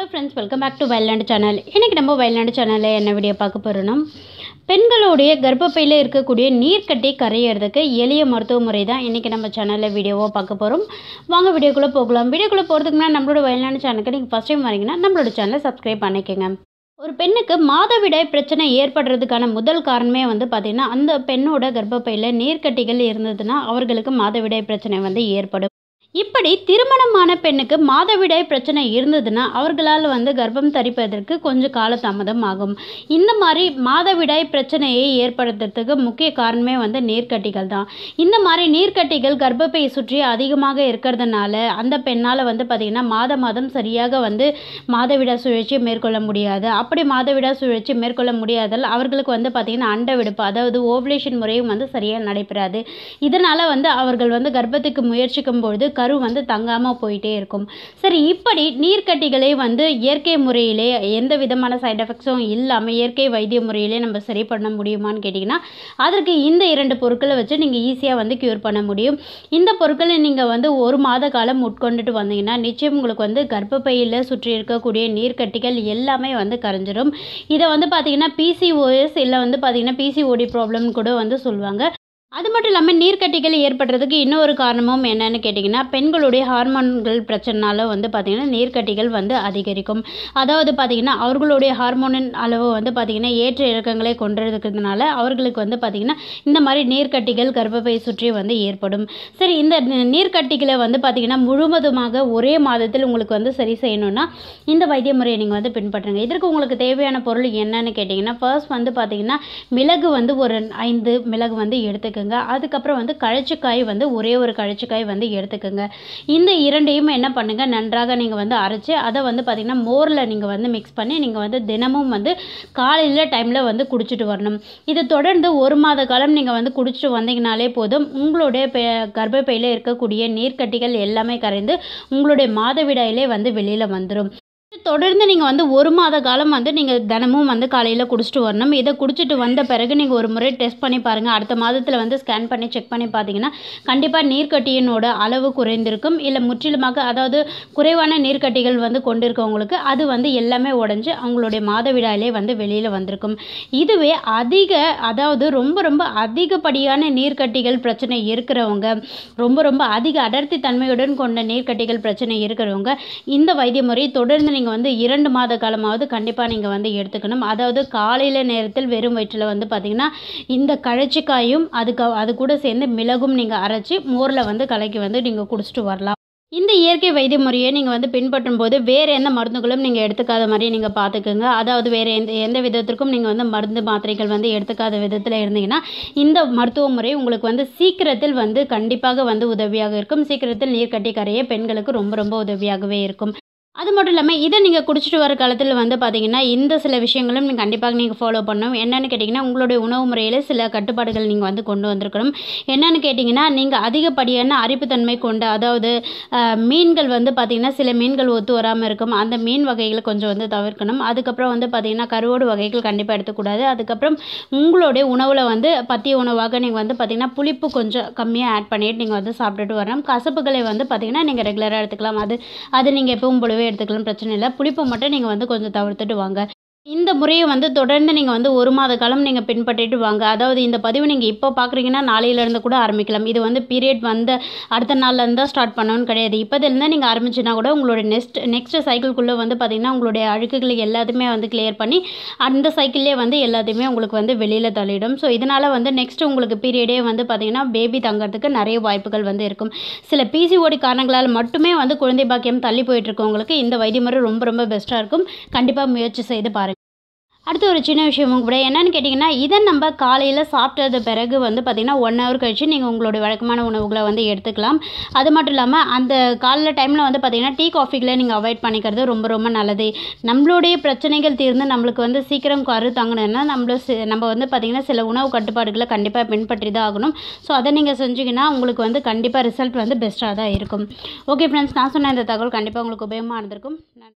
hello friends welcome back to Vayalnadu channel இன்றைக்கி நம்ம வயல்நாடு சேனலில் என்ன வீடியோ பார்க்க போகிறோன்னா பெண்களுடைய கர்ப்பப்பையில் இருக்கக்கூடிய நீர்க்கட்டி கரையிறதுக்கு எளிய மருத்துவ முறை தான் இன்றைக்கி நம்ம சேனலில் வீடியோவாக பார்க்க போகிறோம் வாங்க வீடியோக்குள்ளே போகலாம் வீடியோக்குள்ளே போகிறதுக்கு முன்னாடி நம்மளோட வயல்நாடு சேனலுக்கு நீங்கள் ஃபஸ்ட் டைம் வரீங்கன்னா நம்மளோட சேனலை சப்ஸ்கிரைப் பண்ணிக்கோங்க ஒரு பெண்ணுக்கு மாதவிடாய் பிரச்சனை ஏற்படுறதுக்கான முதல் காரணமே வந்து பார்த்திங்கன்னா அந்த பெண்ணோட கர்ப்பப்பையில் நீர்க்கட்டிகள் இருந்ததுன்னா அவர்களுக்கு மாதவிடாய் பிரச்சனை வந்து ஏற்படும் இப்படி திருமணமான பெண்ணுக்கு மாதவிடாய் பிரச்சனை இருந்ததுன்னா அவர்களால் வந்து கர்ப்பம் தரிப்பதற்கு கொஞ்சம் காலதாமதம் ஆகும் இந்த மாதிரி மாதவிடாய் பிரச்சனையை ஏற்படுத்துறதுக்கு முக்கிய காரணமே வந்து நீர்க்கட்டிகள் தான் இந்த மாதிரி நீர்க்கட்டிகள் கர்ப்பப்பையை சுற்றி அதிகமாக இருக்கிறதுனால அந்த பெண்ணால் வந்து பார்த்திங்கன்னா மாத மாதம் சரியாக வந்து மாதவிடாய் சுழற்சி மேற்கொள்ள முடியாது அப்படி மாதவிடாய் சுழற்சி மேற்கொள்ள முடியாதால் அவர்களுக்கு வந்து பார்த்திங்கன்னா அண்ட விடுப்பு அதாவது ஓவலேஷன் முறையும் வந்து சரியாக நடைபெறாது இதனால் வந்து அவர்கள் வந்து கர்ப்பத்துக்கு முயற்சிக்கும் பொழுது கரு வந்து தங்காமல் போயிட்டே இருக்கும் சரி இப்படி நீர்க்கட்டிகளை வந்து இயற்கை முறையிலே எந்த விதமான சைடு எஃபெக்ட்ஸும் இல்லாமல் இயற்கை வைத்திய முறையிலே நம்ம சரி பண்ண முடியுமான்னு கேட்டிங்கன்னா அதற்கு இந்த இரண்டு பொருட்களை வச்சு நீங்கள் ஈஸியாக வந்து க்யூர் பண்ண முடியும் இந்த பொருட்களை நீங்கள் வந்து ஒரு மாத காலம் உட்கொண்டுட்டு வந்தீங்கன்னா நிச்சயம் உங்களுக்கு வந்து கர்ப்பப்பையில் சுற்றி இருக்கக்கூடிய நீர்க்கட்டிகள் எல்லாமே வந்து கரைஞ்சிரும் இதை வந்து பார்த்தீங்கன்னா பிசிஓஎஸ் இல்லை வந்து பார்த்தீங்கன்னா பிசிஓடி ப்ராப்ளம்னு கூட வந்து சொல்லுவாங்க அது மட்டும் இல்லாமல் நீர்க்கட்டிகள் ஏற்படுறதுக்கு இன்னொரு காரணமும் என்னன்னு கேட்டிங்கன்னா பெண்களுடைய ஹார்மோன்கள் பிரச்சனைனால வந்து பார்த்திங்கன்னா நீர்க்கட்டிகள் வந்து அதிகரிக்கும் அதாவது பார்த்திங்கன்னா அவர்களுடைய ஹார்மோனின் அளவு வந்து பார்த்திங்கன்னா ஏற்ற இறக்கங்களை கொண்டிருக்கிறதுனால அவர்களுக்கு வந்து பார்த்திங்கன்னா இந்த மாதிரி நீர்க்கட்டிகள் கர்ப்பப்பை சுற்றி வந்து ஏற்படும் சரி இந்த நி- நீர்க்கட்டிகளை வந்து பார்த்திங்கன்னா முழுவதுமாக ஒரே மாதத்தில் உங்களுக்கு வந்து சரி செய்யணும்னா இந்த வைத்திய முறையை நீங்கள் வந்து பின்பற்றுங்க இதற்கு உங்களுக்கு தேவையான பொருள் என்னன்னு கேட்டிங்கன்னா ஃபர்ஸ்ட் வந்து பார்த்திங்கன்னா மிளகு வந்து ஒரு ஐந்து மிளகு வந்து எடுத்துக்கோங்க அதுக்கப்புறம் வந்து கழச்சிக்காய் வந்து ஒரே ஒரு கழச்சிக்காய் வந்து எடுத்துக்கோங்க இந்த இரண்டையும் என்ன பண்ணுங்கள் நன்றாக நீங்கள் வந்து அரைச்சி அதை வந்து பார்த்திங்கன்னா மோரில் நீங்கள் வந்து மிக்ஸ் பண்ணி நீங்கள் வந்து தினமும் வந்து காலையில் டைமில் வந்து குடிச்சிட்டு வரணும் இது தொடர்ந்து ஒரு மாத காலம் நீங்கள் வந்து குடிச்சிட்டு வந்தீங்கனாலே போதும் உங்களுடைய பெ கர்ப்பப்பையில் இருக்கக்கூடிய நீர்க்கட்டிகள் எல்லாமே கரைந்து உங்களுடைய மாதவிடாயிலே வந்து வெளியில் வந்துடும் தொடர்ந்து நீங்கள் வந்து ஒரு மாத காலம் வந்து நீங்கள் தினமும் வந்து காலையில் குடிச்சிட்டு வரணும் இதை குடிச்சிட்டு வந்த பிறகு நீங்கள் ஒரு முறை டெஸ்ட் பண்ணி பாருங்கள் அடுத்த மாதத்தில் வந்து ஸ்கேன் பண்ணி செக் பண்ணி பார்த்தீங்கன்னா கண்டிப்பாக நீர்க்கட்டியினோட அளவு குறைந்திருக்கும் இல்லை முற்றிலுமாக அதாவது குறைவான நீர்க்கட்டிகள் வந்து கொண்டிருக்கவங்களுக்கு அது வந்து எல்லாமே உடஞ்சி அவங்களுடைய மாதவிடாயிலே வந்து வெளியில் வந்திருக்கும் இதுவே அதிக அதாவது ரொம்ப ரொம்ப அதிகப்படியான நீர்க்கட்டிகள் பிரச்சனை இருக்கிறவங்க ரொம்ப ரொம்ப அதிக அடர்த்தி தன்மையுடன் கொண்ட நீர்க்கட்டிகள் பிரச்சனை இருக்கிறவங்க இந்த வைத்திய முறை தொடர்ந்து நீங்கள் வந்து இரண்டு மாத காலமாவது கண்டிப்பாக நீங்கள் வந்து எடுத்துக்கணும் அதாவது காலையில் நேரத்தில் வெறும் வயிற்றில் வந்து பார்த்திங்கன்னா இந்த கழச்சிக்காயும் அதுக்கு அது கூட சேர்ந்து மிளகும் நீங்கள் அரைச்சி மோரில் வந்து கலக்கி வந்து நீங்கள் குடிச்சிட்டு வரலாம் இந்த இயற்கை வைத்திய முறையை நீங்கள் வந்து பின்பற்றும் போது வேறு எந்த மருந்துகளும் நீங்கள் எடுத்துக்காத மாதிரி நீங்கள் பார்த்துக்குங்க அதாவது வேறு எந்த எந்த விதத்திற்கும் நீங்கள் வந்து மருந்து மாத்திரைகள் வந்து எடுத்துக்காத விதத்தில் இருந்தீங்கன்னா இந்த மருத்துவ முறை உங்களுக்கு வந்து சீக்கிரத்தில் வந்து கண்டிப்பாக வந்து உதவியாக இருக்கும் சீக்கிரத்தில் நீர்க்கட்டி கரைய பெண்களுக்கு ரொம்ப ரொம்ப உதவியாகவே இருக்கும் அது மட்டும் இல்லாமல் இதை நீங்கள் குடிச்சிட்டு வர காலத்தில் வந்து பார்த்தீங்கன்னா இந்த சில விஷயங்களும் நீங்கள் கண்டிப்பாக நீங்கள் ஃபாலோ பண்ணணும் என்னென்னு கேட்டிங்கன்னா உங்களுடைய உணவு முறையில் சில கட்டுப்பாடுகள் நீங்கள் வந்து கொண்டு வந்திருக்கணும் என்னென்னு கேட்டிங்கன்னா நீங்கள் அதிகப்படியான அரிப்புத்தன்மை கொண்ட அதாவது அஹ், மீன்கள் வந்து பார்த்திங்கன்னா சில மீன்கள் ஒத்து வராமல் இருக்கும் அந்த மீன் வகைகளை கொஞ்சம் வந்து தவிர்க்கணும் அதுக்கப்புறம் வந்து பார்த்திங்கன்னா கருவோடு வகைகள் கண்டிப்பாக எடுத்துக்கூடாது அதுக்கப்புறம் உங்களுடைய உணவில் வந்து பத்திய உணவாக நீங்கள் வந்து பார்த்திங்கன்னா புளிப்பு கொஞ்சம் கம்மியாக ஆட் பண்ணிட்டு நீங்கள் வந்து சாப்பிட்டுட்டு வரணும் கசப்புகளை வந்து பார்த்திங்கன்னா நீங்கள் ரெகுலராக எடுத்துக்கலாம் அது அது நீங்கள் எப்பவும் போலவே எடுத்துக்கலாம் பிரச்சனை இல்லை புளிப்பை மட்டும் நீங்கள் வந்து கொஞ்சம் தவிர்த்துட்டு வாங்க இந்த முறையை வந்து தொடர்ந்து நீங்கள் வந்து ஒரு மாத காலம் நீங்கள் பின்பற்றிட்டு வாங்க அதாவது இந்த பதிவு நீங்கள் இப்போ பார்க்குறீங்கன்னா நாளையிலேருந்து கூட ஆரம்பிக்கலாம் இது வந்து பீரியட் வந்த அடுத்த நாள்லேருந்து தான் ஸ்டார்ட் பண்ணணும்னு கிடையாது இப்போதிலேருந்து நீங்கள் ஆரம்பிச்சுன்னா கூட உங்களோட நெக்ஸ்ட் நெக்ஸ்ட் சைக்கிள்குள்ளே வந்து பார்த்திங்கன்னா உங்களுடைய அழுக்குகளை எல்லாத்தையுமே வந்து கிளியர் பண்ணி அந்த சைக்கிள்லேயே வந்து எல்லாத்தையுமே உங்களுக்கு வந்து வெளியில் தள்ளிடும் ஸோ இதனால் வந்து நெக்ஸ்ட் உங்களுக்கு பீரியடே வந்து பார்த்திங்கன்னா பேபி தங்கறதுக்கு நிறைய வாய்ப்புகள் வந்து இருக்கும் சில பிசிஓடி காரணங்களால் மட்டுமே வந்து குழந்தை பாக்கியம் தள்ளி போயிட்டு இருக்கவங்களுக்கு இந்த வைத்திய முறை ரொம்ப ரொம்ப பெஸ்ட்டாக இருக்கும் கண்டிப்பாக முயற்சி செய்து பாருங்கள் அடுத்து ஒரு சின்ன விஷயமும் கூட என்னன்னு கேட்டிங்கன்னா இதை நம்ம காலையில் சாப்பிட்டது பிறகு வந்து பார்த்திங்கன்னா ஒன் ஹவர் கழிச்சு நீங்கள் உங்களுடைய வழக்கமான உணவுகளை வந்து எடுத்துக்கலாம் அது மட்டும் இல்லாமல் அந்த காலைல டைமில் வந்து பார்த்திங்கன்னா டீ காஃபிகளை நீங்கள் அவாய்ட் பண்ணிக்கிறது ரொம்ப ரொம்ப நல்லது நம்மளுடைய பிரச்சனைகள் தீர்ந்து நம்மளுக்கு வந்து சீக்கிரம் கரு தங்கணும்னா நம்மள சி- நம்ம வந்து பார்த்திங்கன்னா சில உணவு கட்டுப்பாடுகளை கண்டிப்பாக பின்பற்றி தான் ஆகணும் ஸோ அதை நீங்கள் செஞ்சீங்கன்னா உங்களுக்கு வந்து கண்டிப்பாக ரிசல்ட் வந்து பெஸ்ட்டாக தான் இருக்கும் ஓகே ஃப்ரெண்ட்ஸ் நான் சொன்ன இந்த தகவல் கண்டிப்பாக உங்களுக்கு உபயோகமாக இருந்திருக்கும் நன்றி